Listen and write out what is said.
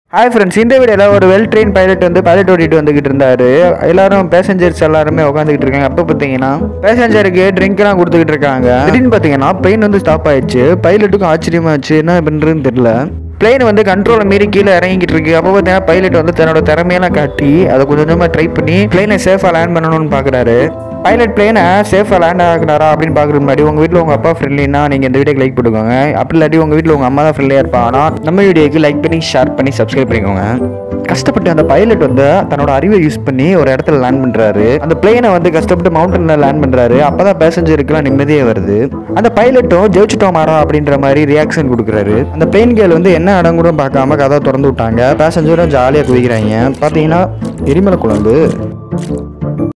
hi friends இந்த வீடியோவில் ஒரு வெல் ட்ரெயின் பைலட் வந்து பைலட் ஓட்டிட்டு வந்துகிட்டு இருந்தாரு எல்லாரும் பேசஞ்சர்ஸ் எல்லாருமே உட்காந்துக்கிட்டு இருக்காங்க அப்போ பார்த்தீங்கன்னா பேசஞ்சருக்கு ட்ரிங்க்லாம் கொடுத்துக்கிட்டு இருக்காங்க திடீர்னு பார்த்தீங்கன்னா பிளெயின் வந்து ஸ்டாப் ஆயிடுச்சு பைலட்டுக்கும் ஆச்சரியமாச்சு என்ன பண்ணுறதுன்னு தெரியல பிளெயின் வந்து கண்ட்ரோலை மீறி கீழே இறங்கிட்டு இருக்கு அப்போ பார்த்தீங்கன்னா பைலட் வந்து தன்னோட திறமையெல்லாம் காட்டி அதை கொஞ்சம் கொஞ்சமாக ட்ரை பண்ணி பிளெயினை சேஃபாக லேண்ட் பண்ணணும்னு பார்க்குறாரு பைலட் பிளேனை சேஃபாக லேண்ட் ஆகினாரா அப்படின்னு பார்க்குறது முன்னாடி உங்கள் வீட்டில் உங்கள் அப்பா ஃப்ரெண்ட்லினா நீங்கள் இந்த வீடியோக்கு லைக் போட்டுக்கோங்க அப்படி இல்லாட்டி உங்கள் வீட்டில் உங்கள் அம்மா தான் ஃப்ரெண்ட்லியாக இருப்பா ஆனால் நம்ம வீடியோக்கு லைக் பண்ணி ஷேர் பண்ணி சப்ஸ்கிரைப் பண்ணிக்கோங்க கஷ்டப்பட்டு அந்த பைலட் வந்து தன்னோட அறிவை யூஸ் பண்ணி ஒரு இடத்துல லேண்ட் பண்ணுறாரு அந்த பிளேனை வந்து கஷ்டப்பட்டு மவுண்டனில் லேண்ட் பண்ணுறாரு அப்போ தான் பேசஞ்சருக்குலாம் நிம்மதியே வருது அந்த பைலட்டும் ஜெயிச்சிட்டோம் மாறா அப்படின்ற மாதிரி ரியாக்ஷன் கொடுக்குறாரு அந்த பிளேன் கேள் வந்து என்ன இடம் கூட பார்க்காம கதை திறந்து விட்டாங்க பேசஞ்சரும் ஜாலியாக குதிக்கிறாங்க பார்த்தீங்கன்னா எரிமலை குழம்பு